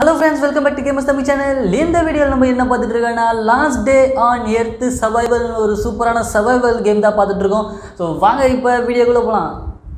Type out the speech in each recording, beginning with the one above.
hello friends welcome back to games Tamil channel இந்த வீடியோவில் நம்ம என்ன பார்த்துட்டு இருக்கோம்னா last day on earth survival ஒரு சூப்பரான சர்வைவல் கேம் தான் பார்த்துட்டு இருக்கோம் ஸோ வாங்க இப்போ வீடியோக்குள்ளே போகலாம்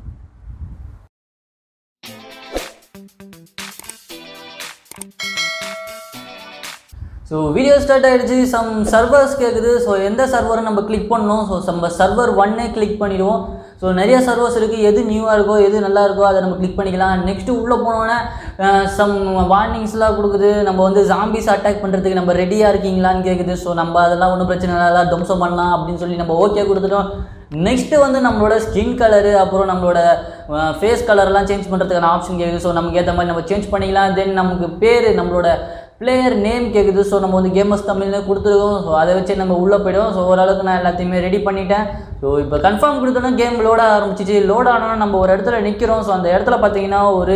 ஸோ வீடியோ ஸ்டார்ட் ஆகிடுச்சு சம் சர்வர்ஸ் கேட்குது ஸோ எந்த சர்வரை நம்ம கிளிக் பண்ணணும் ஸோ நம்ம சர்வர் ஒன்னே கிளிக் பண்ணிடுவோம் ஸோ நிறைய சர்வர்ஸ் இருக்குது எது நியூவாக இருக்கோ எது நல்லா இருக்கோ அதை நம்ம கிளிக் பண்ணிக்கலாம் நெக்ஸ்ட்டு உள்ளே போனோன்னே சம் வார்னிங்ஸ்லாம் கொடுக்குது நம்ம வந்து ஜாம்பிஸ் அட்டாக் பண்ணுறதுக்கு நம்ம ரெடியாக இருக்கீங்களான்னு கேட்குது ஸோ நம்ம அதெல்லாம் ஒன்றும் பிரச்சனை இல்லை அதெல்லாம் துவம்சம் பண்ணலாம் அப்படின்னு சொல்லி நம்ம ஓகே கொடுத்துட்டோம் நெக்ஸ்ட்டு வந்து நம்மளோட ஸ்கின் கலரு அப்புறம் நம்மளோட ஃபேஸ் கலர்லாம் சேஞ்ச் பண்ணுறதுக்கான ஆப்ஷன் கேட்குது ஸோ நமக்கு ஏற்ற மாதிரி நம்ம சேஞ்ச் பண்ணிக்கலாம் தென் நமக்கு பேர் நம்மளோட பிளேயர் நேம் கேட்குது ஸோ நம்ம வந்து கேமர்ஸ் தமிழ்னு கொடுத்துருக்கோம் ஸோ அதை வச்சு நம்ம உள்ளே போய்டும் ஸோ ஓரளவுக்கு நான் எல்லாத்தையுமே ரெடி பண்ணிட்டேன் ஸோ இப்போ கன்ஃபார்ம் கொடுத்தோன்னா கேம் லோட் ஆரம்பிச்சிச்சு லோட் ஆனோன்னா நம்ம ஒரு இடத்துல நிற்கிறோம் ஸோ அந்த இடத்துல பார்த்தீங்கன்னா ஒரு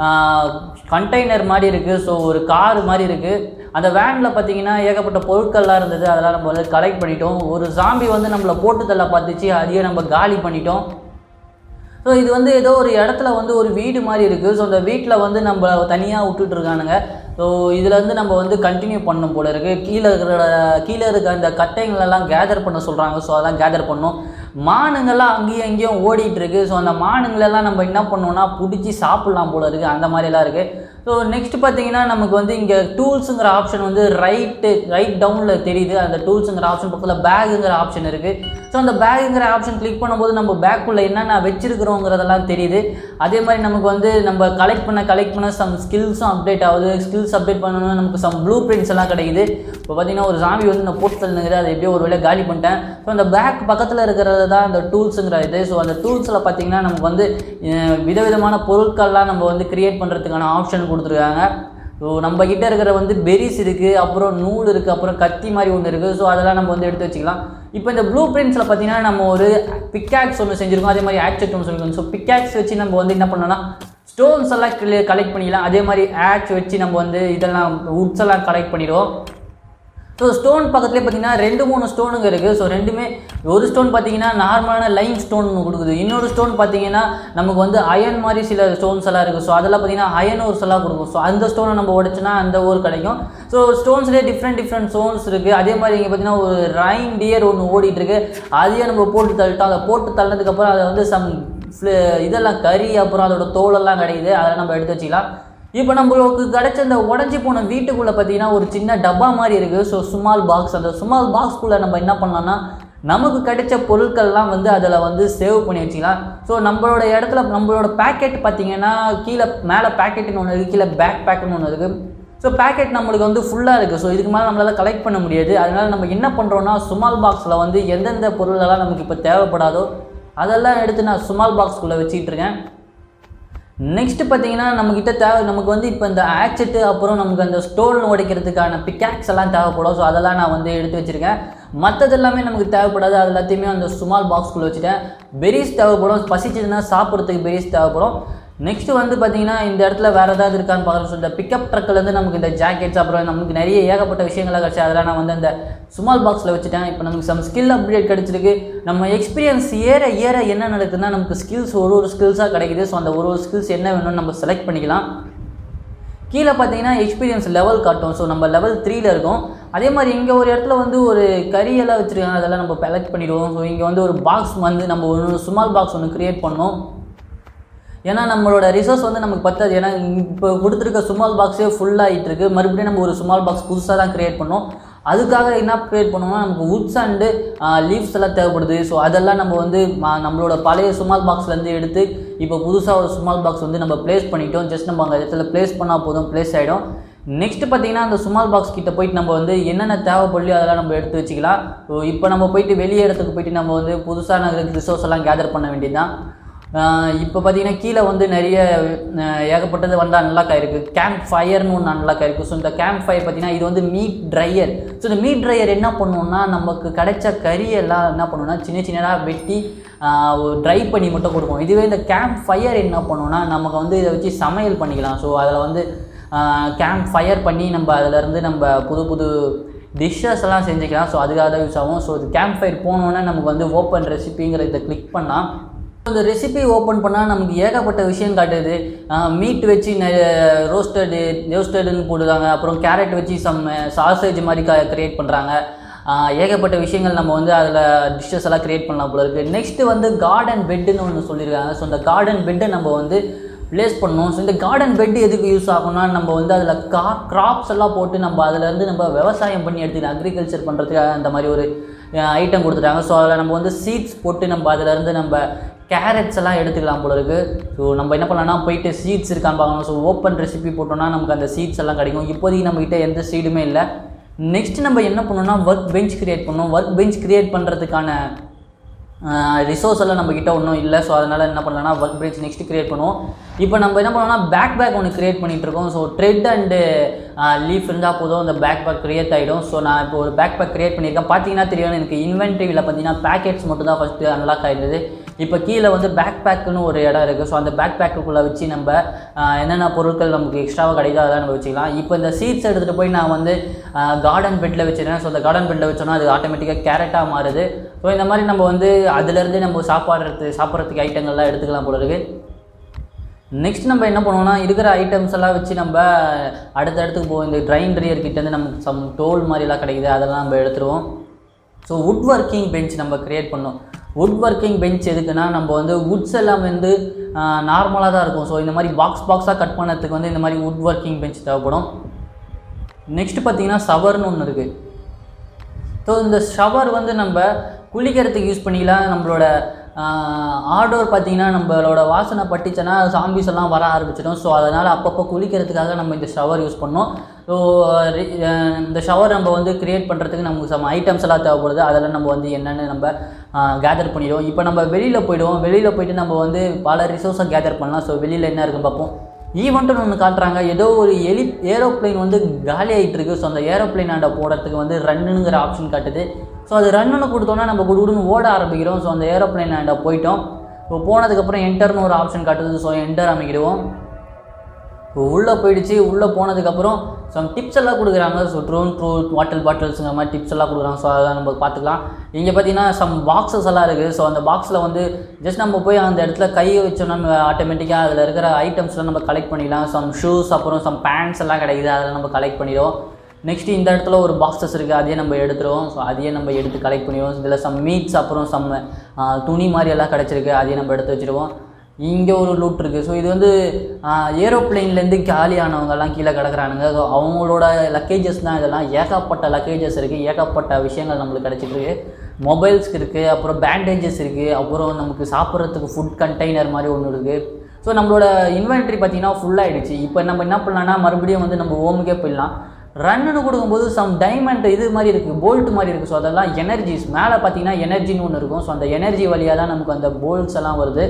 கண்டெய்னர் மாதிரி இருக்குது ஸோ ஒரு கார் மாதிரி இருக்குது அந்த வேனில் பார்த்தீங்கன்னா ஏகப்பட்ட பொருட்கள்லாம் இருந்தது அதெல்லாம் நம்ம வந்து கலெக்ட் பண்ணிட்டோம் ஒரு ஜாம்பி வந்து நம்மளை போட்டு தள்ள பார்த்துச்சு அதையே நம்ம காலி பண்ணிட்டோம் ஸோ இது வந்து ஏதோ ஒரு இடத்துல வந்து ஒரு வீடு மாதிரி இருக்குது ஸோ அந்த வீட்டில் வந்து நம்ம தனியாக விட்டுட்டு இருக்கானுங்க ஸோ இதில் வந்து நம்ம வந்து கண்டினியூ பண்ணணும் போல இருக்குது கீழே இருக்கிற கீழே இருக்க அந்த கட்டைங்களெல்லாம் கேதர் பண்ண சொல்கிறாங்க ஸோ அதெல்லாம் கேதர் பண்ணணும் மானுங்கள்லாம் அங்கேயும் அங்கேயும் ஓடிட்டு இருக்கு ஸோ அந்த மானுங்களெல்லாம் நம்ம என்ன பண்ணோம்னா பிடிச்சி சாப்பிட்லாம் போல இருக்குது அந்த மாதிரிலாம் இருக்குது ஸோ நெக்ஸ்ட் பார்த்தீங்கன்னா நமக்கு வந்து இங்கே டூல்ஸுங்கிற ஆப்ஷன் வந்து ரைட்டு ரைட் டவுனில் தெரியுது அந்த டூல்ஸுங்கிற ஆப்ஷன் பக்கத்தில் பேகுங்கிற ஆப்ஷன் இருக்குது ஸோ அந்த பேகுங்கிற ஆப்ஷன் கிளிக் பண்ணும்போது நம்ம பேக்குள்ளே என்னென்ன வச்சிருக்கிறோங்கிறதெல்லாம் தெரியுது அதே மாதிரி நமக்கு வந்து நம்ம கலெக்ட் பண்ண கலெக்ட் பண்ண சம் ஸ்கில்ஸும் அப்டேட் ஆகுது ஸ்கில்ஸ் அப்டேட் பண்ணணும்னா நமக்கு சம் ப்ளூ பிரிண்ட்ஸ் எல்லாம் கிடைக்குது இப்போ பார்த்தீங்கன்னா ஒரு சாமி வந்து நான் போட்டு தள்ளுங்குது அதை எப்படியோ ஒரு வேலை காலி பண்ணிட்டேன் ஸோ அந்த பேக் பக்கத்தில் இருக்கிறது தான் அந்த டூல்ஸுங்கிற இது ஸோ அந்த டூல்ஸில் பார்த்தீங்கன்னா நமக்கு வந்து விதவிதமான பொருட்கள்லாம் நம்ம வந்து கிரியேட் பண்ணுறதுக்கான ஆப்ஷன் கொடுத்துருக்காங்க ஸோ நம்ம கிட்ட இருக்கிற வந்து பெரிஸ் இருக்குது அப்புறம் நூல் இருக்குது அப்புறம் கத்தி மாதிரி ஒன்று இருக்குது ஸோ அதெல்லாம் நம்ம வந்து எடுத்து வச்சுக்கலாம் இப்போ இந்த ப்ளூ பிரிண்ட்ஸில் பார்த்தீங்கன்னா நம்ம ஒரு பிக்காக்ஸ் ஒன்று செஞ்சுருக்கோம் அதே மாதிரி ஆக்செட் ஒன்று சொல்லியிருக்கோம் ஸோ பிக்காக்ஸ் வச்சு நம்ம வந்து என்ன பண்ணோம்னா ஸ்டோன்ஸ் எல்லாம் கலெக்ட் பண்ணிக்கலாம் அதே மாதிரி ஆக்ஸ் வச்சு நம்ம வந்து இதெல்லாம் உட்ஸ் எல்லாம் கலெக்ட் பண்ணிடுவோம் ஸோ ஸ்டோன் பக்கத்துலேயே பார்த்தீங்கன்னா ரெண்டு மூணு ஸ்டோனுங்க இருக்குது ஸோ ரெண்டுமே ஒரு ஸ்டோன் பார்த்தீங்கன்னா நார்மலான லைன் ஸ்டோன் கொடுக்குது இன்னொரு ஸ்டோன் பார்த்தீங்கன்னா நமக்கு வந்து அயன் மாதிரி சில ஸ்டோன்ஸ் எல்லாம் இருக்குது ஸோ அதெல்லாம் பார்த்தீங்கன்னா அயன் ஓர்ஸ் எல்லாம் கொடுக்கும் ஸோ அந்த ஸ்டோனை நம்ம உடைச்சுன்னா அந்த ஊர் கிடைக்கும் ஸோ ஸ்டோன்ஸ்லேயே டிஃப்ரெண்ட் டிஃப்ரெண்ட் ஸ்டோன்ஸ் இருக்குது அதே மாதிரி இங்கே பார்த்தீங்கன்னா ஒரு ரைன் டியர் ஒன்று ஓடிட்டு இருக்கு அதையே நம்ம போட்டு தள்ளிட்டோம் அதை போட்டு தள்ளதுக்கப்புறம் அதை வந்து சம் இதெல்லாம் கறி அப்புறம் அதோட தோலெல்லாம் கிடைக்குது அதெல்லாம் நம்ம எடுத்து வச்சுக்கலாம் இப்போ நம்மளுக்கு கிடைச்ச இந்த உடஞ்சி போன வீட்டுக்குள்ளே பார்த்தீங்கன்னா ஒரு சின்ன டப்பா மாதிரி இருக்குது ஸோ சுமால் பாக்ஸ் அந்த சுமால் பாக்ஸ்க்குள்ளே நம்ம என்ன பண்ணோம்னா நமக்கு கிடைச்ச பொருட்கள்லாம் வந்து அதில் வந்து சேவ் பண்ணி வச்சுக்கலாம் ஸோ நம்மளோட இடத்துல நம்மளோட பேக்கெட் பார்த்தீங்கன்னா கீழே மேலே பேக்கெட்டுன்னு ஒன்று இருக்குது கீழே பேக் பேக்குன்னு ஒன்று இருக்குது ஸோ பேக்கெட் நம்மளுக்கு வந்து ஃபுல்லாக இருக்குது ஸோ இதுக்கு மேலே நம்மளால் கலெக்ட் பண்ண முடியாது அதனால் நம்ம என்ன பண்ணுறோன்னா சுமால் பாக்ஸில் வந்து எந்தெந்த பொருளெல்லாம் நமக்கு இப்போ தேவைப்படாதோ அதெல்லாம் எடுத்து நான் சுமால் பாக்ஸ்குள்ளே வச்சுக்கிட்டு இருக்கேன் நெக்ஸ்ட் பார்த்தீங்கன்னா நம்மக்கிட்ட தேவை நமக்கு வந்து இப்போ இந்த ஆக்செட்டு அப்புறம் நமக்கு அந்த ஸ்டோன் உடைக்கிறதுக்கான பிக்காக்ஸ் எல்லாம் தேவைப்படும் ஸோ அதெல்லாம் நான் வந்து எடுத்து வச்சுருக்கேன் மற்றது எல்லாமே நமக்கு தேவைப்படாது அது எல்லாத்தையுமே அந்த ஸ்மால் பாக்ஸ்குள்ளே வச்சுட்டேன் பெரிஸ் தேவைப்படும் பசிச்சதுன்னா சாப்பிட்றதுக்கு பெரிஸ் தேவைப்படும் நெக்ஸ்ட் வந்து பார்த்தீங்கன்னா இந்த இடத்துல வேறு ஏதாவது இருக்கான்னு பார்க்குறோம் ஸோ இந்த பிக்கப் ட்ரக்கிலேருந்து நமக்கு இந்த ஜாக்கெட்ஸ் அப்புறம் நமக்கு நிறைய ஏகப்பட்ட விஷயங்களாக கிடச்சி அதெல்லாம் நான் வந்து அந்த ஸ்மால் பாக்ஸில் வச்சுட்டேன் இப்போ நமக்கு சம் ஸ்கில் அப்டேட் கிடச்சிருக்கு நம்ம எக்ஸ்பீரியன்ஸ் ஏற ஏற என்ன நடக்குதுன்னா நமக்கு ஸ்கில்ஸ் ஒரு ஒரு ஸ்கில்ஸாக கிடைக்குது ஸோ அந்த ஒரு ஒரு ஸ்கில்ஸ் என்ன வேணும்னு நம்ம செலக்ட் பண்ணிக்கலாம் கீழே பார்த்தீங்கன்னா எக்ஸ்பீரியன்ஸ் லெவல் காட்டும் ஸோ நம்ம லெவல் த்ரீல இருக்கோம் அதே மாதிரி இங்கே ஒரு இடத்துல வந்து ஒரு கரியெல்லாம் வச்சுருக்காங்க அதெல்லாம் நம்ம செலக்ட் பண்ணிடுவோம் ஸோ இங்கே வந்து ஒரு பாக்ஸ் வந்து நம்ம ஒரு ஸ்மால் பாக்ஸ் ஒன்று க்ரியேட் பண்ணோம் ஏன்னா நம்மளோட ரிசோர்ஸ் வந்து நமக்கு பத்தாது ஏன்னா இப்போ கொடுத்துருக்க சுமால் பாக்ஸே ஃபுல்லாகிட்டு இருக்கு மறுபடியும் நம்ம ஒரு சுமால் பாக்ஸ் புதுசாக தான் க்ரியேட் பண்ணோம் அதுக்காக என்ன க்ரியேட் பண்ணுவோம்னா நமக்கு உட்ஸ் அண்டு லீவ்ஸ் எல்லாம் தேவைப்படுது ஸோ அதெல்லாம் நம்ம வந்து நம்மளோட பழைய சுமால் பாக்ஸ்லேருந்து எடுத்து இப்போ புதுசாக ஒரு சுமால் பாக்ஸ் வந்து நம்ம ப்ளேஸ் பண்ணிட்டோம் ஜஸ்ட் நம்ம அங்கே இடத்துல ப்ளேஸ் பண்ணால் போதும் ப்ளேஸ் ஆகிடும் நெக்ஸ்ட் பார்த்தீங்கன்னா அந்த சுமால் பாக்ஸ் கிட்ட போயிட்டு நம்ம வந்து என்னென்ன தேவைப்படலையோ அதெல்லாம் நம்ம எடுத்து வச்சுக்கலாம் ஸோ இப்போ நம்ம போயிட்டு வெளியே இடத்துக்கு போயிட்டு நம்ம வந்து புதுசான ரிசோர்ஸ் எல்லாம் கேதர் பண்ண வேண்டியதுதான் இப்போ பார்த்தீங்கன்னா கீழே வந்து நிறைய ஏகப்பட்டது வந்து அன்லாக் ஆயிருக்கு கேம்ப் ஃபயர்னு ஒன்று அன்லாக் ஆயிருக்கு ஸோ இந்த கேம்ப் ஃபயர் பார்த்தீங்கன்னா இது வந்து மீட் ட்ரையர் ஸோ இந்த மீட் ட்ரையர் என்ன பண்ணுவோம்னா நமக்கு கிடைச்ச கறியெல்லாம் என்ன பண்ணுவோம்னா சின்ன சின்னதாக வெட்டி ட்ரை பண்ணி மட்டும் கொடுக்கும் இதுவே இந்த கேம்ப் ஃபயர் என்ன பண்ணுவோம்னா நமக்கு வந்து இதை வச்சு சமையல் பண்ணிக்கலாம் ஸோ அதில் வந்து கேம்ப் ஃபயர் பண்ணி நம்ம அதிலேருந்து நம்ம புது புது டிஷ்ஷஸ் எல்லாம் செஞ்சுக்கலாம் ஸோ அதுக்காக தான் யூஸ் ஆகும் ஸோ இது கேம்ப் ஃபயர் போனோன்னே நமக்கு வந்து ஓப்பன் ரெசிபிங்கிற இதை கிளிக் பண்ணால் இந்த ரெசிபி ஓப்பன் பண்ணால் நமக்கு ஏகப்பட்ட விஷயம் காட்டுது மீட் வச்சு ரோஸ்டடு ரோஸ்டடுன்னு போடுறாங்க அப்புறம் கேரட் வச்சு சம் சாசேஜ் மாதிரி க க்ரியேட் பண்ணுறாங்க ஏகப்பட்ட விஷயங்கள் நம்ம வந்து அதில் டிஷ்ஷஸ் எல்லாம் க்ரியேட் பண்ணலாம் போல இருக்குது நெக்ஸ்ட்டு வந்து கார்டன் பெட்டுன்னு ஒன்று சொல்லியிருக்காங்க ஸோ இந்த கார்டன் பெட்டை நம்ம வந்து ப்ளேஸ் பண்ணணும் ஸோ இந்த கார்டன் பெட் எதுக்கு யூஸ் ஆகும்னா நம்ம வந்து அதில் கா கிராப்ஸ் எல்லாம் போட்டு நம்ம அதுலேருந்து நம்ம விவசாயம் பண்ணி எடுத்துக்கலாம் அக்ரிகல்ச்சர் பண்ணுறதுக்காக அந்த மாதிரி ஒரு ஐட்டம் கொடுத்துட்டாங்க ஸோ அதில் நம்ம வந்து சீட்ஸ் போட்டு நம்ம அதுலேருந்து நம்ம கேரட்ஸ் எல்லாம் எடுத்துக்கலாம் போல இருக்குது ஸோ நம்ம என்ன பண்ணலாம்னா போயிட்டு சீட்ஸ் இருக்கான்னு பார்க்கணும் ஸோ ஓப்பன் ரெசிபி போட்டோம்னா நமக்கு அந்த சீட்ஸ் எல்லாம் கிடைக்கும் இப்போதைக்கு நம்மக்கிட்ட எந்த சீடுமே இல்லை நெக்ஸ்ட் நம்ம என்ன பண்ணோம்னா ஒர்க் பெஞ்ச் கிரியேட் பண்ணோம் ஒர்க் பெஞ்ச் கிரியேட் பண்ணுறதுக்கான ரிசோர்ஸ் எல்லாம் நம்மக்கிட்ட ஒன்றும் இல்லை ஸோ அதனால் என்ன பண்ணலாம்னா ஒர்க் பெஞ்ச் நெக்ஸ்ட் கிரியேட் பண்ணுவோம் இப்போ நம்ம என்ன பண்ணோம்னா பேக் பேக் ஒன்று கிரியேட் பண்ணிட்டு இருக்கோம் ஸோ ட்ரெட் அண்டு லீஃப் இருந்தால் போதும் அந்த பேக் பேக் கிரியேட் ஆகிடும் ஸோ நான் இப்போ ஒரு பேக் பேக் கிரியேட் பண்ணியிருக்கேன் பார்த்தீங்கன்னா தெரியும் எனக்கு இன்வென்ட்ரியில் பார்த்தீங்கன்னா பேக்கெட்ஸ் மட்டும் தான் ஃபஸ்ட்டு அன்லாக் ஆயிருந்தது இப்போ கீழே வந்து பேக் பேக்குன்னு ஒரு இடம் இருக்குது ஸோ அந்த பேக் பேக்குக்குள்ளே வச்சு நம்ம ஆஹ், என்னென்ன பொருட்கள் நமக்கு எக்ஸ்ட்ராவாக கிடைக்குதோ அதெல்லாம் நம்ம வச்சுக்கலாம் இப்போ இந்த சீட்ஸ் எடுத்துகிட்டு போய் நான் வந்து கார்டன் பெட்டில் வச்சுருக்கேன் ஸோ அந்த கார்டன் பெட்டில் வச்சோன்னா அது ஆட்டோமேட்டிக்காக கேரட்டாக மாறுது ஸோ இந்த மாதிரி நம்ம வந்து அதுலேருந்து நம்ம சாப்பாடுறது சாப்பிட்றதுக்கு ஐட்டங்கள்லாம் எடுத்துக்கலாம் போல இருக்குது நெக்ஸ்ட் நம்ம என்ன பண்ணுவோம்னா இருக்கிற ஐட்டம்ஸ் எல்லாம் வச்சு நம்ம அடுத்த இடத்துக்கு போவோம் இந்த கிரைண்டரியர் கிட்டேருந்து நமக்கு சம் டோல் மாதிரிலாம் கிடைக்குது அதெல்லாம் நம்ம எடுத்துருவோம் ஸோ வுட் ஒர்க்கிங் பெஞ்ச் நம்ம க்ரியேட் பண்ணோம் வுட் ஒர்க்கிங் பெஞ்ச் எதுக்குன்னா நம்ம வந்து வுட்ஸ் எல்லாம் வந்து நார்மலாக தான் இருக்கும் ஸோ இந்த மாதிரி பாக்ஸ் பாக்ஸாக கட் பண்ணதுக்கு வந்து இந்த மாதிரி வுட் ஒர்க்கிங் பெஞ்ச் தேவைப்படும் நெக்ஸ்ட் பார்த்தீங்கன்னா சவர்னு ஒன்று இருக்குது ஸோ இந்த ஷவர் வந்து நம்ம குளிக்கிறதுக்கு யூஸ் பண்ணிக்கலாம் நம்மளோட ஆர்டோர் பார்த்தீங்கன்னா நம்மளோட வாசனை பட்டுச்சுன்னா சாம்பிஸ் எல்லாம் வர ஆரம்பிச்சிடும் ஸோ அதனால் அப்பப்போ குளிக்கிறதுக்காக நம்ம இந்த ஷவர் யூஸ் பண்ணோம் ஸோ இந்த ஷவர் நம்ம வந்து கிரியேட் பண்ணுறதுக்கு நமக்கு சம் ஐட்டம்ஸ் எல்லாம் தேவைப்படுது அதெல்லாம் நம்ம வந்து என்னென்னு நம்ம கேதர் பண்ணிடுவோம் இப்போ நம்ம வெளியில் போயிடுவோம் வெளியில் போயிட்டு நம்ம வந்து பல ரிசோர்ஸை கேதர் பண்ணலாம் ஸோ வெளியில் என்ன இருக்குன்னு பார்ப்போம் ஈவெண்ட்டுன்னு ஒன்று காட்டுறாங்க ஏதோ ஒரு எலி ஏரோப்ளேன் வந்து காலி ஆகிட்டு இருக்கு ஸோ அந்த ஏரோப்ளேன் ஆண்ட போடுறதுக்கு வந்து ரன்னுங்கிற ஆப்ஷன் காட்டுது ஸோ அது ரன்னுன்னு கொடுத்தோன்னா நம்ம குடுகுடுன்னு ஓட ஆரம்பிக்கிறோம் ஸோ அந்த ஏரோப்ளேன் ஆண்ட போயிட்டோம் இப்போ போனதுக்கப்புறம் என்டர்னு ஒரு ஆப்ஷன் காட்டுது ஸோ என்டர் அமைக்கிடுவோம் இப்போ உள்ளே போயிடுச்சு உள்ளே போனதுக்கப்புறம் சம் டிப்ஸ் எல்லாம் கொடுக்குறாங்க ஸோ ட்ரோன் ட்ரூ வாட்டர் பாட்டில்ஸுங்கிற மாதிரி டிப்ஸ் எல்லாம் கொடுக்குறாங்க ஸோ அதெல்லாம் நம்ம பார்த்துக்கலாம் இங்கே பார்த்தீங்கன்னா சம் பாக்ஸஸ் எல்லாம் இருக்குது ஸோ அந்த பாக்ஸில் வந்து ஜஸ்ட் நம்ம போய் அந்த இடத்துல கையை வச்சோம்னா ஆட்டோமேட்டிக்காக அதில் இருக்கிற ஐட்டம்ஸ்லாம் நம்ம கலெக்ட் பண்ணிடலாம் சம் ஷூஸ் அப்புறம் சம் பேண்ட்ஸ் எல்லாம் கிடைக்குது அதெல்லாம் நம்ம கலெக்ட் பண்ணிடுவோம் நெக்ஸ்ட் இந்த இடத்துல ஒரு பாக்ஸஸ் இருக்குது அதையே நம்ம எடுத்துருவோம் ஸோ அதையே நம்ம எடுத்து கலெக்ட் பண்ணிடுவோம் இதில் சம் மீட்ஸ் அப்புறம் சம் துணி மாதிரி எல்லாம் கிடச்சிருக்கு அதையே நம்ம எடுத்து வச்சுருவோம் இங்கே ஒரு லூட் இருக்குது ஸோ இது வந்து ஏரோப்ளேன்லேருந்து காலியானவங்கெல்லாம் கீழே கிடக்குறானுங்க ஸோ அவங்களோட லக்கேஜஸ் தான் இதெல்லாம் ஏகப்பட்ட லக்கேஜஸ் இருக்குது ஏகப்பட்ட விஷயங்கள் நம்மளுக்கு கிடச்சிட்டு இருக்கு மொபைல்ஸ்க்கு இருக்குது அப்புறம் பேண்டேஜஸ் இருக்குது அப்புறம் நமக்கு சாப்பிட்றதுக்கு ஃபுட் கண்டெய்னர் மாதிரி ஒன்று இருக்குது ஸோ நம்மளோட இன்வென்ட்ரி பார்த்தீங்கன்னா ஃபுல்லாகிடுச்சு இப்போ நம்ம என்ன பண்ணலாம்னா மறுபடியும் வந்து நம்ம ஹோமுக்கே போயிடலாம் ரன்னுன்னு கொடுக்கும்போது சம் டைமண்ட் இது மாதிரி இருக்குது போல்ட் மாதிரி இருக்குது ஸோ அதெல்லாம் எனர்ஜிஸ் மேலே பார்த்தீங்கன்னா எனர்ஜின்னு ஒன்று இருக்கும் ஸோ அந்த எனர்ஜி வழியாக தான் நமக்கு அந்த போல்ட்ஸ் எல்லாம் வருது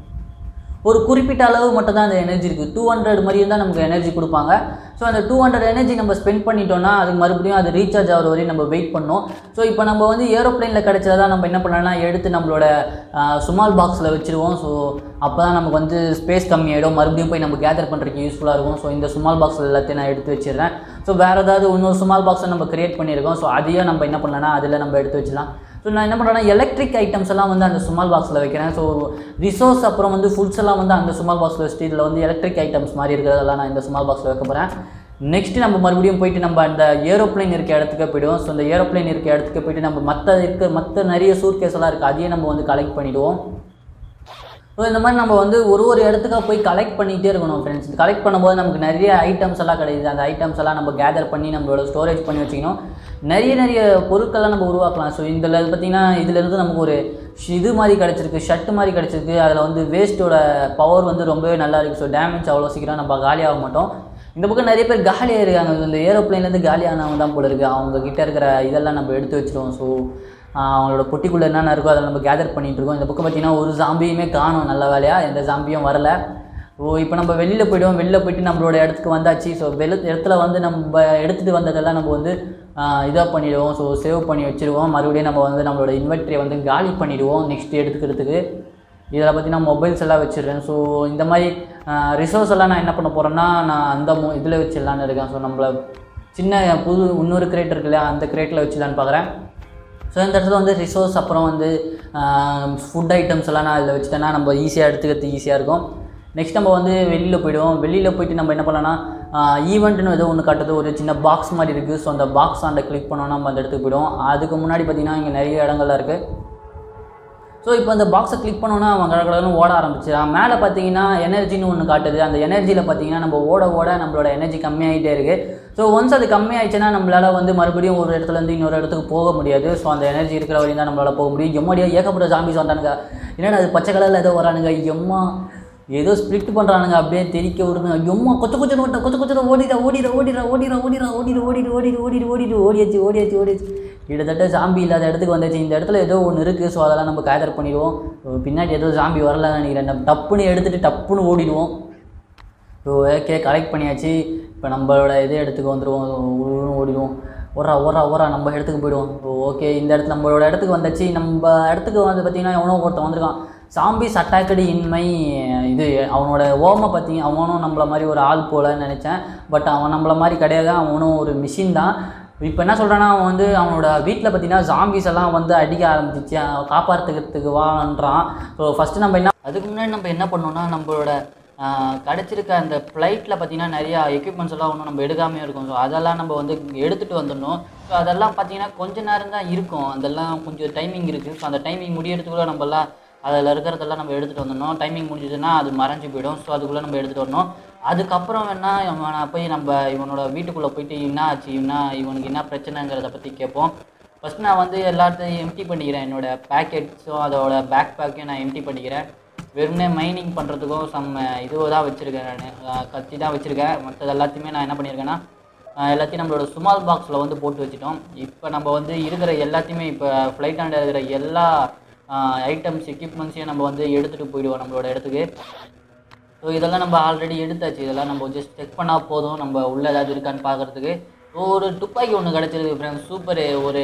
ஒரு குறிப்பிட்ட அளவு மட்டும் தான் அந்த எனர்ஜி இருக்குது டூ ஹண்ட்ரட் மாதிரி இருந்தால் நமக்கு எனர்ஜி கொடுப்பாங்க ஸோ அந்த டூ ஹண்ட்ரட் எனர்ஜி நம்ம ஸ்பெண்ட் பண்ணிட்டோம்னா அதுக்கு மறுபடியும் அது ரீசார்ஜ் ஆகிற வரையும் நம்ம வெயிட் பண்ணோம் ஸோ இப்போ நம்ம வந்து ஏரோப்ளேனில் கிடைச்சதா நம்ம என்ன பண்ணலாம்னா எடுத்து நம்மளோட சுமால் பாக்ஸில் வச்சுருவோம் ஸோ அப்போ தான் நமக்கு வந்து ஸ்பேஸ் கம்மியாயிடும் மறுபடியும் போய் நம்ம கேதர் பண்ணுறதுக்கு யூஸ்ஃபுல்லாக இருக்கும் ஸோ இந்த சுமால் பாக்ஸ் எல்லாத்தையும் நான் எடுத்து வச்சிடுறேன் ஸோ வேறு ஏதாவது இன்னொரு சுமால் பாக்ஸை நம்ம கிரியேட் பண்ணியிருக்கோம் ஸோ அதையும் நம்ம என்ன பண்ணலாம்னா அதில் நம்ம எடுத்து வச்சிடலாம் ஸோ நான் என்ன பண்ணுறேன்னா எலக்ட்ரிக் ஐட்டம்ஸ் எல்லாம் வந்து அந்த சுமால் பாக்ஸில் வைக்கிறேன் ஸோ ரிசோர்ஸ் அப்புறம் வந்து ஃபுட்ஸ் எல்லாம் வந்து அந்த சுமால் பாக்ஸில் வச்சுட்டு இதில் வந்து எலக்ட்ரிக் ஐட்டம்ஸ் மாதிரி இருக்கிறதெல்லாம் நான் இந்த சுமால் பாக்ஸில் வைக்க போகிறேன் நெக்ஸ்ட் நம்ம மறுபடியும் போயிட்டு நம்ம அந்த ஏரோப்ளேன் இருக்க இடத்துக்கு போயிடுவோம் ஸோ அந்த ஏரோப்ளேன் இருக்க இடத்துக்கு போயிட்டு நம்ம மற்ற இருக்க மற்ற நிறைய சூட்கேஸ் எல்லாம் இருக்குது அதையே நம்ம வந்து கலெக்ட் பண்ணிவிடுவோம் ஸோ இந்த மாதிரி நம்ம வந்து ஒரு ஒரு இடத்துக்காக போய் கலெக்ட் பண்ணிகிட்டே இருக்கணும் ஃப்ரெண்ட்ஸ் கலெக்ட் பண்ணும்போது நமக்கு நிறைய ஐட்டம்ஸ் எல்லாம் கிடைக்குது அந்த ஐட்டம்ஸ் எல்லாம் நம்ம கேதர் பண்ணி நம்மளோட ஸ்டோரேஜ் பண்ணி வச்சுக்கணும் நிறைய நிறைய பொருட்கள்லாம் நம்ம உருவாக்கலாம் ஸோ இதில் பார்த்தீங்கன்னா இதுலேருந்து நமக்கு ஒரு ஷ்- இது மாதிரி கிடச்சிருக்கு ஷர்ட் மாதிரி கிடச்சிருக்கு அதில் வந்து வேஸ்ட்டோட பவர் வந்து ரொம்பவே நல்லா இருக்குது ஸோ டேமேஜ் அவ்வளோ சீக்கிரம் நம்ம காலியாக மாட்டோம் இந்த பக்கம் நிறைய பேர் காலியாக இருக்காங்க இந்த ஏரோப்ளேன்லேருந்து காலியானவங்க தான் போல இருக்குது அவங்க கிட்ட இருக்கிற இதெல்லாம் நம்ம எடுத்து வச்சிருவோம் ஸோ அவங்களோட பொட்டிக்குள்ளே என்னென்ன இருக்கோ அதை நம்ம கேதர் பண்ணிட்டு இருக்கோம் இந்த பக்கம் பார்த்தீங்கன்னா ஒரு ஜாம்பியுமே காணும் நல்ல வேலையாக எந்த ஜாம்பியும் வரல ஓ இப்போ நம்ம வெளியில் போயிடுவோம் வெளியில் போயிட்டு நம்மளோட இடத்துக்கு வந்தாச்சு ஸோ வெளி இடத்துல வந்து நம்ம எடுத்துகிட்டு வந்ததெல்லாம் நம்ம வந்து இதாக பண்ணிடுவோம் ஸோ சேவ் பண்ணி வச்சுருவோம் மறுபடியும் நம்ம வந்து நம்மளோட இன்வெர்ட்டரியை வந்து காலி பண்ணிடுவோம் நெக்ஸ்ட் எடுத்துக்கிறதுக்கு இதில் பார்த்தீங்கன்னா மொபைல்ஸ் எல்லாம் வச்சிடுறேன் ஸோ இந்த மாதிரி ரிசோர்ஸ் எல்லாம் நான் என்ன பண்ண போகிறேன்னா நான் அந்த மொ இதில் வச்சிடலான்னு இருக்கேன் ஸோ நம்மள சின்ன புது இன்னொரு கிரேட் இருக்கு இல்லையா அந்த கிரேட்டில் வச்சிடலான்னு பார்க்குறேன் ஸோ இந்த இடத்துல வந்து ரிசோர்ஸ் அப்புறம் வந்து ஃபுட் ஐட்டம்ஸ் எல்லாம் நான் இதில் வச்சுட்டேன்னா நம்ம ஈஸியாக எடுத்துக்கிறது ஈஸியாக இருக்கும் நெக்ஸ்ட் நம்ம வந்து வெளியில் போயிடுவோம் வெளியில் போயிட்டு நம்ம என்ன பண்ணலாம்னா ஈவெண்ட்னு ஏதோ ஒன்று காட்டுது ஒரு சின்ன பாக்ஸ் மாதிரி இருக்குது ஸோ அந்த பாக்ஸ் ஆண்ட கிளிக் பண்ணோன்னா நம்ம அந்த இடத்துக்கு போயிடுவோம் அதுக்கு முன்னாடி பார்த்தீங்கன்னா இங்கே நிறைய இடங்கள்லாம் இருக்குது ஸோ இப்போ அந்த பாக்ஸை கிளிக் பண்ணோன்னா அவன் கடற்கடன்னு ஓட ஆரம்பிச்சிடான் மேலே பார்த்தீங்கன்னா எனர்ஜின்னு ஒன்று காட்டுது அந்த எனர்ஜியில் பார்த்தீங்கன்னா நம்ம ஓட ஓட நம்மளோட எனர்ஜி கம்மியாகிட்டே இருக்குது ஸோ ஒன்ஸ் அது கம்மியாயிடுச்சுன்னா நம்மளால் வந்து மறுபடியும் ஒரு இடத்துலேருந்து இன்னொரு இடத்துக்கு போக முடியாது ஸோ அந்த எனர்ஜி இருக்கிற வரையும் தான் நம்மளால் போக முடியும் எம்மாடியா ஏகப்பட்ட ஜாம்பிஸ் வந்தானுங்க என்னடா அது பச்சை கலரில் ஏதோ வரானுங்க எம்மா ஏதோ ஸ்ப்ளிட் பண்ணுறானுங்க அப்படியே தெரிக்க விடுங்க எம்மா கொச்ச கொச்ச ஓட்ட கொச்ச கொச்ச ஓடிடா ஓடிடா ஓடிடா ஓடிடா ஓடிடா ஓடிடு ஓடிடு ஓடிடு ஓடிடு ஓடிடு ஓடியாச்சு ஓடியாச்சு ஓடியாச்சு கிட்டத்தட்ட ஜாம்பி இல்லாத இடத்துக்கு வந்துச்சு இந்த இடத்துல ஏதோ ஒன்று இருக்குது ஸோ அதெல்லாம் நம்ம கேதர் பண்ணிடுவோம் பின்னாடி ஏதோ ஜாம்பி வரலன்னு நினைக்கிறேன் நம்ம டப்புன்னு எடுத்துகிட்டு டப்புன்னு ஓடிடுவோம் ஸோ ஓகே கலெக்ட் பண்ணியாச்சு இப்போ நம்மளோட இது இடத்துக்கு வந்துடுவோம் உருன்னு ஓடிடுவோம் ஓரா ஓரா ஓரா நம்ம இடத்துக்கு போயிடுவோம் ஓகே இந்த இடத்துல நம்மளோட இடத்துக்கு வந்தாச்சு நம்ம இடத்துக்கு வந்து பார்த்திங்கன்னா எவனோ ஒருத்தன் வந்திருக்கான் சாம்பிஸ் அட்டாக்கடு இன்மை இது அவனோட ஓமை பற்றி அவனும் நம்மள மாதிரி ஒரு ஆள் போலன்னு நினச்சேன் பட் அவன் நம்மள மாதிரி கிடையாது அவனும் ஒரு மிஷின் தான் இப்போ என்ன சொல்கிறான்னா அவன் வந்து அவனோட வீட்டில் பார்த்தீங்கன்னா ஜாம்பிஸ் எல்லாம் வந்து அடிக்க ஆரம்பிச்சிச்சு அவன் காப்பாற்றுக்கிறதுக்கு வான்றான் ஸோ ஃபஸ்ட்டு நம்ம என்ன அதுக்கு முன்னாடி நம்ம என்ன பண்ணோம்னா நம்மளோட ஆஹ், கிடச்சிருக்க அந்த ஃப்ளைட்டில் பார்த்தீங்கன்னா நிறையா எக்யூப்மெண்ட்ஸ் எல்லாம் ஒன்றும் நம்ம எடுக்காமே இருக்கும் ஸோ அதெல்லாம் நம்ம வந்து எடுத்துகிட்டு வந்துடணும் ஸோ அதெல்லாம் பார்த்தீங்கன்னா கொஞ்ச நேரம் தான் இருக்கும் அதெல்லாம் கொஞ்சம் டைமிங் இருக்குது ஸோ அந்த டைமிங் முடியறதுக்குள்ளே நம்மலாம் அதில் இருக்கிறதெல்லாம் நம்ம எடுத்துகிட்டு வந்துடணும் டைமிங் முடிஞ்சதுன்னா அது மறைஞ்சு போயிடும் ஸோ அதுக்குள்ளே நம்ம எடுத்துகிட்டு வரணும் அதுக்கப்புறம் வேணா இவனை போய் நம்ம இவனோட வீட்டுக்குள்ளே போயிட்டு என்ன ஆச்சு என்ன இவனுக்கு என்ன பிரச்சனைங்கிறத பற்றி கேட்போம் ஃபஸ்ட் நான் வந்து எல்லாத்தையும் எம்டி பண்ணிக்கிறேன் என்னோட பேக்கெட்ஸும் அதோட பேக் பேக்கையும் நான் எம்டி பண்ணிக்கிறேன் வெறுமனே மைனிங் பண்ணுறதுக்கும் சம் இதுவோ தான் வச்சுருக்கேன் நான் கத்தி தான் வச்சுருக்கேன் மற்றது எல்லாத்தையுமே நான் என்ன பண்ணியிருக்கேன்னா ஆஹ் எல்லாத்தையும் நம்மளோட சுமால் பாக்ஸில் வந்து போட்டு வச்சுட்டோம் இப்போ நம்ம வந்து இருக்கிற எல்லாத்தையுமே இப்போ ஃப்ளைட் ஆண்ட இருக்கிற எல்லா ஐட்டம்ஸ் எக்யூப்மெண்ட்ஸையும் நம்ம வந்து எடுத்துகிட்டு போயிடுவோம் நம்மளோட இடத்துக்கு ஸோ இதெல்லாம் நம்ம ஆல்ரெடி எடுத்தாச்சு இதெல்லாம் நம்ம ஜஸ்ட் செக் பண்ணால் போதும் நம்ம உள்ளே ஏதாவது இருக்கான்னு பார்க்குறதுக்கு ஒரு துப்பாக்கி ஒன்று கிடச்சிருக்கு ஃப்ரெண்ட்ஸ் சூப்பர் ஒரு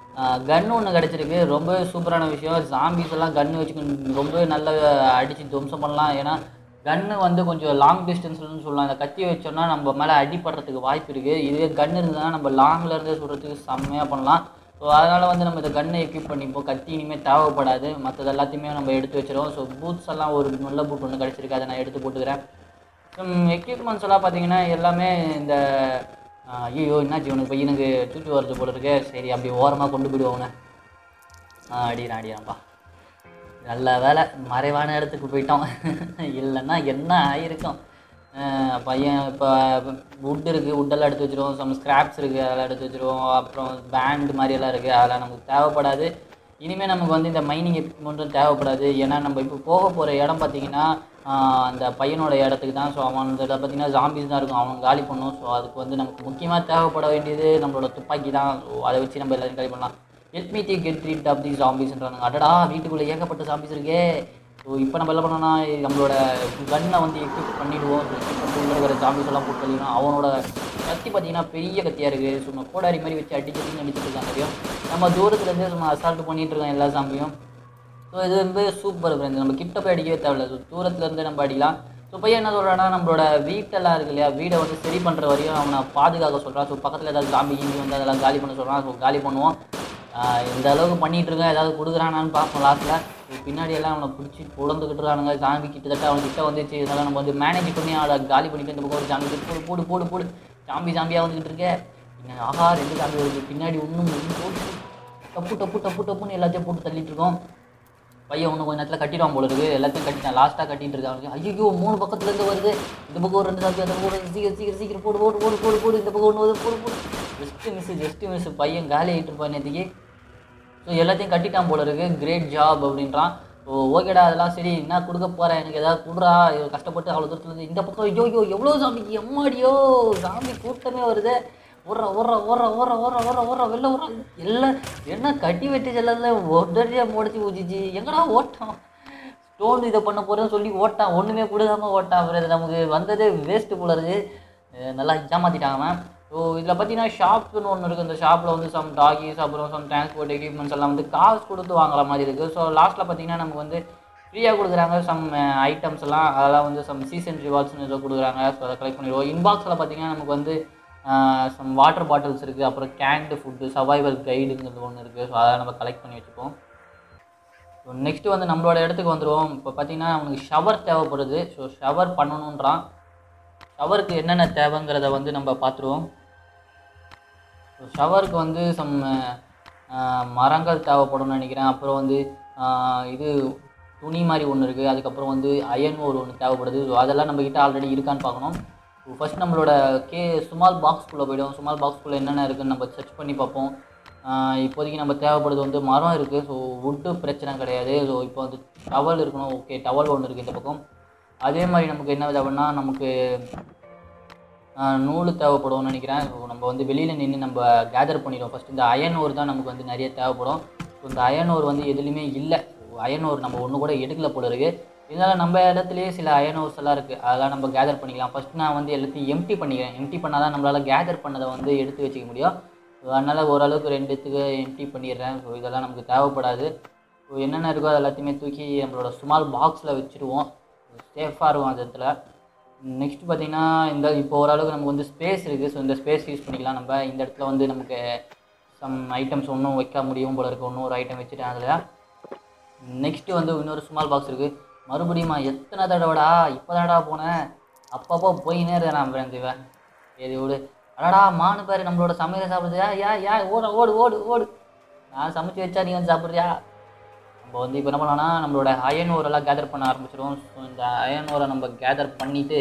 கன் ஒன்று கிடச்சிருக்கு ரொம்பவே சூப்பரான விஷயம் ஜாம்பிஸ் எல்லாம் கன்று வச்சுக்கணும் ரொம்பவே நல்லா அடித்து துவம்சம் பண்ணலாம் ஏன்னா கன்று வந்து கொஞ்சம் லாங் டிஸ்டன்ஸ்னு சொல்லலாம் இந்த கத்தி வச்சோம்னா நம்ம மேலே அடிபடுறதுக்கு வாய்ப்பு இருக்குது இதுவே கன் இருந்ததுன்னா நம்ம லாங்ல இருந்தே சுடுறதுக்கு செம்மையாக பண்ணலாம் ஸோ அதனால் வந்து நம்ம இந்த கன்னை எக்யூப் பண்ணிப்போம் கத்தி இனிமேல் தேவைப்படாது மற்றது எல்லாத்தையுமே நம்ம எடுத்து வச்சிருவோம் ஸோ பூட்ஸ் எல்லாம் ஒரு நல்ல பூட் ஒன்று கிடச்சிருக்கு அதை நான் எடுத்து போட்டுக்கிறேன் எக்யூப்மெண்ட்ஸ் எல்லாம் பார்த்தீங்கன்னா எல்லாமே இந்த ஆஹ், ஐயோ என்னாச்சு இவனுக்கு பையனுக்கு தூக்கி வருது போல இருக்கு சரி அப்படி ஓரமாக கொண்டு போயிடுவோம் அடிக்கிறான் அடிக்கிறான்ப்பா நல்ல வேலை மறைவான இடத்துக்கு போயிட்டோம் இல்லைன்னா என்ன ஆயிருக்கும் அஹ் பையன் இப்போ வுட் இருக்குது வுட்டெல்லாம் எடுத்து வச்சிருவோம் சம் ஸ்கிராப்ஸ் இருக்குது அதெல்லாம் எடுத்து வச்சிருவோம் அப்புறம் பேண்ட் மாதிரி எல்லாம் இருக்குது அதெல்லாம் நமக்கு தேவைப்படாது இனிமேல் நமக்கு வந்து இந்த மைனிங் எக்யூப்மெண்ட்டும் தேவைப்படாது ஏன்னா நம்ம இப்போ போக போகிற இடம் பார்த்தீங்கன்னா ஆஹ் அந்த பையனோட இடத்துக்கு தான் ஸோ அவன் இதில் பார்த்தீங்கன்னா ஜாம்பிஸ் தான் இருக்கும் அவன் காலி பண்ணும் ஸோ அதுக்கு வந்து நமக்கு முக்கியமாக தேவைப்பட வேண்டியது நம்மளோட துப்பாக்கி தான் ஸோ அதை வச்சு நம்ம எல்லாத்தையும் காலி பண்ணலாம் help me to get rid of the ஜாம்பிஸ்ன்றாங்க அடடா வீட்டுக்குள்ளே ஏகப்பட்ட ஜாம்பிஸ் இருக்கே ஸோ இப்போ நம்ம என்ன பண்ணோம்னா நம்மளோட கன்னை வந்து எக்யூப் பண்ணிடுவோம் எக்யூப் பண்ணிட்டு உள்ள இருக்கிற ஜாம்பிஸ் எல்லாம் போட்டு தள்ளிடும் அவனோட கத்தி பார்த்தீங்கன்னா பெரிய கத்தியாக இருக்குது சும்மா கோடாரி மாதிரி வச்சு அடிச்சு அடிச்சு அடிச்சுட்டு இருக்காங்க தெரியும் நம்ம தூரத்துலேருந்தே சும்மா அசால்ட் பண்ணிட்டு இருக்கோம் எல்லா ஜாம்பியும் ஸோ இது வந்து சூப்பர் ஃப்ரெண்ட்ஸ் நம்ம கிட்ட போய் அடிக்கவே தேவையில்ல ஸோ தூரத்துலேருந்து நம்ம அடிக்கலாம் ஸோ பையன் என்ன சொல்கிறான்னா நம்மளோட வீட்டெல்லாம் இருக்கு இல்லையா வீடை வந்து சரி பண்ணுற வரையும் அவனை பாதுகாக்க சொல்கிறான் ஸோ பக்கத்தில் ஏதாவது ஜாம்பி கிம்பி வந்து அதெல்லாம் காலி பண்ண சொல்கிறான் ஸோ காலி பண்ணுவோம் ஆஹ் இந்த அளவுக்கு பண்ணிட்டு இருக்கேன் ஏதாவது கொடுக்குறானான்னு பார்ப்போம் லாஸ்ட்டில் பின்னாடி எல்லாம் அவனை பிடிச்சி புலந்துக்கிட்டு இருக்கானுங்க ஜாம்பி கிட்டத்தட்ட அவன் கிட்ட வந்துச்சு இதெல்லாம் நம்ம வந்து மேனேஜ் பண்ணி அவளை காலி பண்ணிட்டு இந்த பக்கம் ஒரு ஜாம்பி போடு போடு போடு போடு ஜாம்பி ஜாம்பியாக வந்துக்கிட்டு இருக்கே பின்ன ஆஹா ரெண்டு ஜாம்பி வருது பின்னாடி ஒன்றும் போட்டு டப்பு டப்பு டப்பு டப்புன்னு எல்லாத்தையும் போட்டு தள்ளிட்டு இருக்கோம் பையன் ஒன்று கொஞ்ச நேரத்தில் கட்டிடுவான் போல இருக்கு எல்லாத்தையும் கட்டிட்டான் லாஸ்ட்டாக கட்டிட்டு இருக்காங்க ஐயோ மூணு பக்கத்துலேருந்து வருது இந்த பக்கம் ஒரு ரெண்டு சாப்பி அந்த பக்கம் ஒரு ரெண்டு சீக்கிரம் சீக்கிரம் சீக்கிரம் போடு போடு போடு போடு போடு இந்த பக்கம் ஒன்று வருது போடு போடு ஜஸ்ட்டு மிஸ் ஜஸ்ட்டு மிஸ் பையன் காலி ஆகிட்டு இருப்பான் நேற்றுக்கு ஸோ எல்லாத்தையும் கட்டிட்டான் போல இருக்கு கிரேட் ஜாப் அப்படின்றான் ஸோ ஓகேடா அதெல்லாம் சரி என்ன கொடுக்க போகிறேன் எனக்கு ஏதாவது கொடுறா இது கஷ்டப்பட்டு அவ்வளோ தூரத்துல இருந்து இந்த பக்கம் ஐயோ ஐயோ எவ்வளோ சாமிக்கு எம்மாடியோ சாமி கூட்டமே வருது ஓடுற ஓடுற ஓடுற ஓடுற ஓடுற ஓடுற ஓடுற வெளில ஓடுற எல்லாம் என்ன கட்டி வெட்டி செல்லல உடனடியாக முடிச்சு ஊச்சிச்சு எங்கடா ஓட்டம் ஸ்டோன் இதை பண்ண போகிறேன்னு சொல்லி ஓட்டான் ஒன்றுமே கொடுக்காம ஓட்டான் அப்புறம் இது நமக்கு வந்ததே வேஸ்ட்டு போல இருக்கு அஹ் நல்லா ஏமாத்திட்டாங்க அவன் ஸோ இதில் பார்த்தீங்கன்னா ஷாப்னு ஒன்று இருக்குது இந்த ஷாப்பில் வந்து சம் டாகிஸ் அப்புறம் சம் டிரான்ஸ்போர்ட் எக்யூப்மெண்ட்ஸ் எல்லாம் வந்து காசு கொடுத்து வாங்குற மாதிரி இருக்குது ஸோ லாஸ்ட்டில் பார்த்தீங்கன்னா நமக்கு வந்து ஃப்ரீயாக கொடுக்குறாங்க சம் ஐட்டம்ஸ் எல்லாம் அதெல்லாம் வந்து சம் சீசன் ரிவார்ட்ஸ்னு ஏதோ கொடுக்குறாங்க ஸோ அதை கலெக்ட் பண்ணிடுவோம் இன்பாக்ஸில் பார்த்தீங்கன்னா நமக்கு வந்து சம் வாட்டர் பாட்டில்ஸ் இருக்குது அப்புறம் கேண்டு ஃபுட்டு சர்வைவல் கைடுங்கிறது ஒன்று இருக்குது ஸோ அதை நம்ம கலெக்ட் பண்ணி வச்சுப்போம் ஸோ நெக்ஸ்ட்டு வந்து நம்மளோட இடத்துக்கு வந்துடுவோம் இப்போ பார்த்தீங்கன்னா அவனுக்கு ஷவர் தேவைப்படுது ஸோ ஷவர் பண்ணணுன்றான் ஷவருக்கு என்னென்ன தேவைங்கிறத வந்து நம்ம பார்த்துருவோம் ஸோ ஷவருக்கு வந்து சம் மரங்கள் தேவைப்படும்னு நினைக்கிறேன் அப்புறம் வந்து ஆஹ், இது துணி மாதிரி ஒன்று இருக்குது அதுக்கப்புறம் வந்து அயன் ஒரு ஒன்று தேவைப்படுது ஸோ அதெல்லாம் நம்மக்கிட்ட ஆல்ரெடி இருக்கான்னு பார்க்கணும் ஸோ ஃபஸ்ட் நம்மளோட கே ஸ்மால் பாக்ஸ்குள்ளே போய்டும் ஸ்மால் பாக்ஸ்குள்ளே என்னென்ன இருக்குன்னு நம்ம சர்ச் பண்ணி பார்ப்போம் ஆஹ், இப்போதைக்கு நம்ம தேவைப்படுது வந்து மரம் இருக்குது ஸோ வுட்டு பிரச்சனை கிடையாது ஸோ இப்போ வந்து டவல் இருக்கணும் ஓகே டவல் ஒன்று இருக்குது இந்த பக்கம் அதே மாதிரி நமக்கு என்ன தேவைன்னா நமக்கு ஆஹ் நூல் தேவைப்படும்னு நினைக்கிறேன் ஸோ நம்ம வந்து வெளியில் நின்று நம்ம கேதர் பண்ணிடுவோம் ஃபஸ்ட் இந்த அயன் ஓர் தான் நமக்கு வந்து நிறைய தேவைப்படும் ஸோ இந்த அயன் ஓர் வந்து எதுலேயுமே இல்லை அயன் ஓர் நம்ம ஒன்று கூட எடுக்கல போல இருக்கு இதனால் நம்ம இடத்துலையே சில அயன் ஓர்ஸ் எல்லாம் இருக்குது அதெல்லாம் நம்ம கேதர் பண்ணிக்கலாம் ஃபஸ்ட் நான் வந்து எல்லாத்தையும் எம்டி பண்ணிக்கிறேன் எம்டி பண்ணால் தான் நம்மளால் கேதர் பண்ணதை வந்து எடுத்து வச்சுக்க முடியும் ஸோ அதனால் ஓரளவுக்கு ரெண்டுத்துக்கு எம்டி பண்ணிடுறேன் ஸோ இதெல்லாம் நமக்கு தேவைப்படாது ஸோ என்னென்ன இருக்கோ அது எல்லாத்தையுமே தூக்கி நம்மளோட ஸ்மால் பாக்ஸில் வச்சுருவோம் சேஃபாக இருக்கும் அந்த இடத்துல நெக்ஸ்ட் பார்த்தீங்கன்னா இந்த இப்போ ஓரளவுக்கு நமக்கு வந்து ஸ்பேஸ் இருக்குது ஸோ இந்த ஸ்பேஸ் யூஸ் பண்ணிக்கலாம் நம்ம இந்த இடத்துல வந்து நமக்கு சம் ஐட்டம்ஸ் ஒன்றும் வைக்க முடியும் போல இருக்குது இன்னும் ஒரு ஐட்டம் வச்சுட்டேன் அதில் நெக்ஸ்ட்டு வந்து இன்னொரு ஸ்மால் பாக்ஸ் இருக்குது மறுபடியும் எத்தனை தடவைடா இப்போ தடவை போனேன் அப்பப்போ போயினே இருக்கேன் நான் ஃப்ரெண்ட்ஸ் இவன் சரி விடு அடடா மானு பேர் நம்மளோட சமையலை சாப்பிடுது யா யா யா ஓட ஓடு ஓடு ஓடு நான் சமைச்சு வச்சா நீ வந்து சாப்பிட்றியா நம்ம வந்து இப்போ என்ன பண்ணோம்னா நம்மளோட அயன் ஓரெல்லாம் கேதர் பண்ண ஆரம்பிச்சிடுவோம் ஸோ இந்த அயன் ஓரை நம்ம கேதர் பண்ணிவிட்டு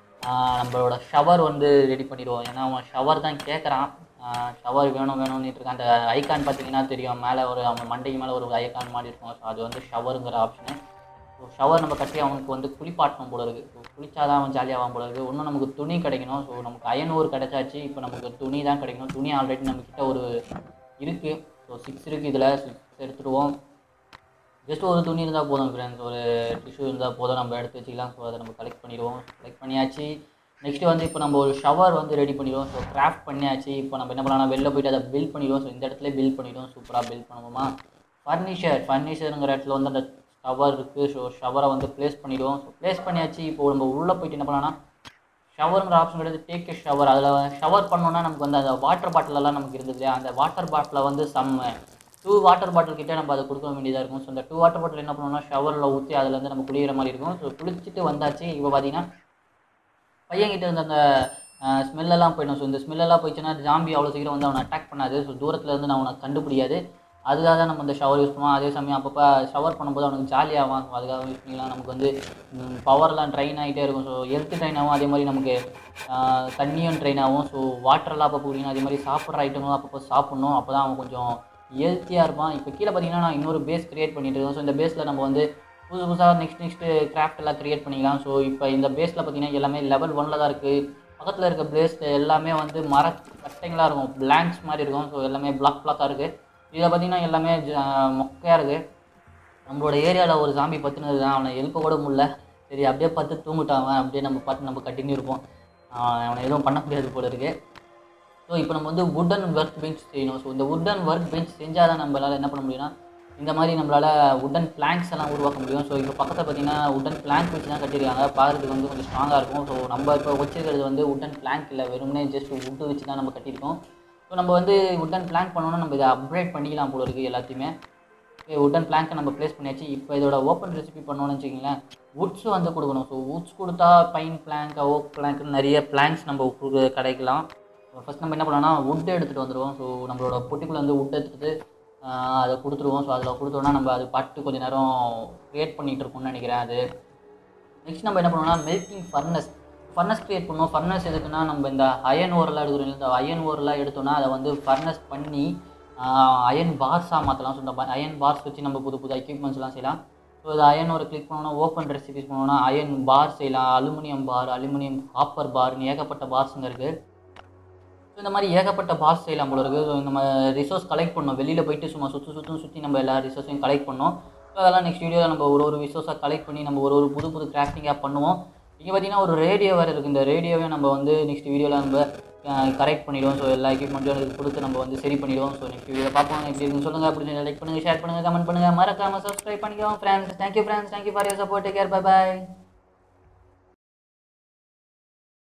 நம்மளோட ஷவர் வந்து ரெடி பண்ணிடுவோம் ஏன்னா அவன் ஷவர் தான் கேட்குறான் ஷவர் வேணும் வேணும்னு இருக்கான் அந்த ஐகான் பார்த்தீங்கன்னா தெரியும் மேலே ஒரு அவன் மண்டைக்கு மேலே ஒரு ஐகான் மாதிரி இருக்கும் ஸோ அது வந்து ஷவருங்கிற ஆப்ஷனு ஸோ ஷவர் நம்ம கட்டி அவனுக்கு வந்து குளிப்பாட்டணும் போல இருக்குது ஸோ குளிச்சாதான் அவன் ஜாலியாகும் போல இருக்குது இன்னும் நமக்கு துணி கிடைக்கணும் ஸோ நமக்கு அயன் ஓர் கிடைச்சாச்சு இப்போ நமக்கு துணி தான் கிடைக்கணும் துணி ஆல்ரெடி நம்மக்கிட்ட ஒரு இருக்குது ஸோ சிக்ஸ் இருக்குது இதில் சிக்ஸ் எடுத்துடுவோம் ஜஸ்ட் ஒரு துணி இருந்தால் போதும் ஃப்ரெண்ட்ஸ் ஒரு டிஷ்யூ இருந்தால் போதும் நம்ம எடுத்து வச்சுக்கலாம் ஸோ அதை நம்ம கலெக்ட் பண்ணிடுவோம் கலெக்ட் பண்ணியாச்சு நெக்ஸ்ட் வந்து இப்போ நம்ம ஒரு ஷவர் வந்து ரெடி பண்ணிடுவோம் ஸோ கிராஃப்ட் பண்ணியாச்சு இப்போ நம்ம என்ன பண்ணலாம் வெளில போயிட்டு அதை பில்ட் பண்ணிடுவோம் ஸோ இந்த இடத்துல பில்ட் பண்ணிடுவோம் சூப்பராக பில்ட் பண்ணுவோமா ஃபர்னிச்சர் ஃபர்னிச்சருங்கிற இடத்துல வந்து அந்த ஷவர் இருக்குது ஸோ ஷவரை வந்து ப்ளேஸ் பண்ணிடுவோம் ஸோ ப்ளேஸ் பண்ணியாச்சு இப்போ நம்ம உள்ளே போயிட்டு என்ன பண்ணலாம்னா ஷவருங்கிற ஆப்ஷன் கிடையாது டேக் எ ஷவர் அதில் ஷவர் பண்ணோன்னா நமக்கு வந்து அந்த வாட்டர் பாட்டிலெல்லாம் நமக்கு இருந்தது இல்லையா அந்த வாட்டர் பாட்டிலை வந்து சம் டூ வாட்டர் பாட்டில் கிட்ட நம்ம அதை கொடுக்க வேண்டியதாக இருக்கும் ஸோ அந்த டூ வாட்டர் பாட்டில் என்ன பண்ணணும்னா ஷவரில் ஊற்றி அதில் வந்து நம்ம குளிக்கிற மாதிரி இருக்கும் ஸோ குளிச்சுட்டு வந்தாச்சு இப்போ பார்த்தீங்கன்னா பையன்கிட்ட இருந்த அந்த ஸ்மெல்லெல்லாம் போயிடும் ஸோ இந்த ஸ்மெல்லெல்லாம் போயிடுச்சுன்னா ஜாம்பி அவ்வளோ சீக்கிரம் வந்து அவனை அட்டாக் பண்ணாது ஸோ தூரத்தில் இருந்து நான் அவனை கண்டுபிடியாது அதுக்காக தான் நம்ம இந்த ஷவர் யூஸ் பண்ணுவோம் அதே சமயம் அப்பப்போ ஷவர் பண்ணும்போது அவனுக்கு ஜாலியாகும் ஸோ அதுக்காக யூஸ் பண்ணிக்கலாம் நமக்கு வந்து பவர்லாம் ட்ரைன் ஆகிட்டே இருக்கும் ஸோ ஹெல்த் ட்ரைன் ஆகும் அதே மாதிரி நமக்கு ஆஹ், தண்ணியும் ட்ரைன் ஆகும் ஸோ வாட்டர்லாம் அப்பப்போ குடிக்கணும் அதே மாதிரி சாப்பிட்ற ஐட்டங்களும் அப்பப்போ சாப்பிட்ணும் அப்போ தான் அவன் கொஞ்சம் ஹெல்த்தியாக இருப்பான் இப்போ கீழே பார்த்தீங்கன்னா நான் இன்னொரு பேஸ் கிரியேட் பண்ணிட்டு இருக்கோம் ஸோ இந்த பேஸில் நம்ம வந்து புதுசு புதுசாக நெக்ஸ்ட் நெக்ஸ்ட்டு கிராஃப்ட் எல்லாம் கிரியேட் பண்ணிக்கலாம் ஸோ இப்போ இந்த பேஸில் பார்த்தீங்கன்னா எல்லாமே லெவல் ஒன்ல தான் இருக்குது பக்கத்தில் இருக்க பேஸ் எல்லாமே வந்து மர கட்டைங்களாக இருக்கும் பிளாங்க்ஸ் மாதிரி இருக்கும் ஸோ எல்லாமே பிளாக் பிளாக்காக இருக்குது இதில் பார்த்தீங்கன்னா எல்லாமே மொக்கையாக இருக்குது நம்மளோட ஏரியாவில் ஒரு சாமி பத்துனது தான் அவனை எழுப்ப கூட முடியல சரி அப்படியே பார்த்து தூங்கிட்டான் அவன் அப்படியே நம்ம பார்த்து நம்ம கட்டின்னு இருப்போம் ஆஹ் அவனை எதுவும் பண்ண முடியாது போல இருக்கு ஸோ இப்போ நம்ம வந்து வுடன் ஒர்க் பெஞ்ச் செய்யணும் ஸோ இந்த வுடன் ஒர்க் பெஞ்ச் செஞ்சால் தான் நம்மளால் என்ன பண்ண முடியும்னா இந்த மாதிரி நம்மளால் வுடன் பிளாங்க்ஸ் எல்லாம் உருவாக்க முடியும் ஸோ இப்போ பக்கத்தில் பார்த்தீங்கன்னா வுடன் பிளாங்க் வச்சு தான் கட்டியிருக்காங்க பார்க்கறதுக்கு வந்து கொஞ்சம் ஸ்ட்ராங்காக இருக்கும் ஸோ நம்ம இப்போ வச்சிருக்கிறது வந்து வுடன் பிளாங்க் இல்லை வெறுமனே ஜஸ்ட் வுட்டு வச்சு தான் நம்ம கட்டியிருக்கோம் ஸோ நம்ம வந்து வுடன் பிளாங்க் பண்ணோன்னா நம்ம இதை அப்கிரேட் பண்ணிக்கலாம் போல இருக்குது எல்லாத்தையுமே வுடன் பிளாங்கை நம்ம ப்ளேஸ் பண்ணியாச்சு இப்போ இதோட ஓப்பன் ரெசிபி பண்ணோன்னு வச்சுக்கிங்களேன் வுட்ஸ் வந்து கொடுக்கணும் ஸோ வுட்ஸ் கொடுத்தா பைன் பிளாங்க் ஓக் பிளாங்க்னு நிறைய பிளாங்க்ஸ் நம்ம கு- கிடைக்கலாம் ஃபஸ்ட் நம்ம என்ன பண்ணோம்னா வுட் எடுத்துகிட்டு வந்துடுவோம் ஸோ நம்மளோட பொட்டிக்குள்ளே வந்து வுட் எடுத்துகிட்டு அதை கொடுத்துருவோம் ஸோ அதில் கொடுத்தோன்னா நம்ம அது பாட்டு கொஞ்ச நேரம் க்ரியேட் பண்ணிகிட்டு இருக்கோம்னு நினைக்கிறேன் அது நெக்ஸ்ட் நம்ம என்ன பண்ணுவோம்னா மெல்டிங் ஃபர்னஸ் ஃபர்னஸ் கிரியேட் பண்ணுவோம் ஃபர்னஸ் எதுக்குன்னா நம்ம இந்த அயன் ஓரெல்லாம் எடுக்கிறோம் இல்ல, இந்த அயன் ஓரெல்லாம் எடுத்தோம்னா அதை வந்து ஃபர்னஸ் பண்ணி அயன் பார்ஸாக மாற்றலாம் ஸோ இந்த அயன் பார்ஸ் வச்சு நம்ம புது புது எக்யூப்மெண்ட்ஸ்லாம் செய்யலாம் ஸோ இது அயன் ஒரு கிளிக் பண்ணோம்னா ஓப்பன் ரெசிபிஸ் பண்ணோம்னா அயன் பார் செய்யலாம் அலுமினியம் பார் அலுமினியம் காப்பர் பார்னு ஏகப்பட்ட பார்ஸுங்க இருக்குது ஸோ இந்த மாதிரி ஏகப்பட்ட பார்ஸ் செய்யலாம் போல இருக்குது ஸோ நம்ம ரிசோர்ஸ் கலெக்ட் பண்ணோம் வெளியில் போயிட்டு சும்மா சுற்று சுற்றும் சுற்றி நம்ம எல்லா ரிசோர்ஸையும் கலெக்ட் பண்ணோம் ஸோ அதெல்லாம் நெக்ஸ்ட் வீடியோவில் நம்ம ஒரு ஒரு ரிசோர்ஸாக கலெக்ட் பண்ணி நம்ம ஒரு ஒரு புது புது கிராஃப்டிங்காக பண்ணுவோம் இங்கே பார்த்தீங்கன்னா ஒரு ரேடியோ வேறு இருக்குது இந்த ரேடியோவே நம்ம வந்து நெக்ஸ்ட் வீடியோவில் நம்ம கரெக்ட் பண்ணிடுவோம் ஸோ எல்லா எக்யூப்மெண்ட்டும் அதுக்கு கொடுத்து நம்ம வந்து சரி பண்ணிடுவோம் ஸோ நெக்ஸ்ட் வீடியோ பார்ப்போம் எப்படி இருக்குன்னு சொல்லுங்கள் அப்படி லைக் பண்ணுங்கள் ஷேர் பண்ணுங்கள் கமெண்ட் பண்ணுங்கள் மறக்காமல் சப்ஸ்கிரைப் பண்ணிக்கோங்க friends thank you friends thank you for your support care bye bye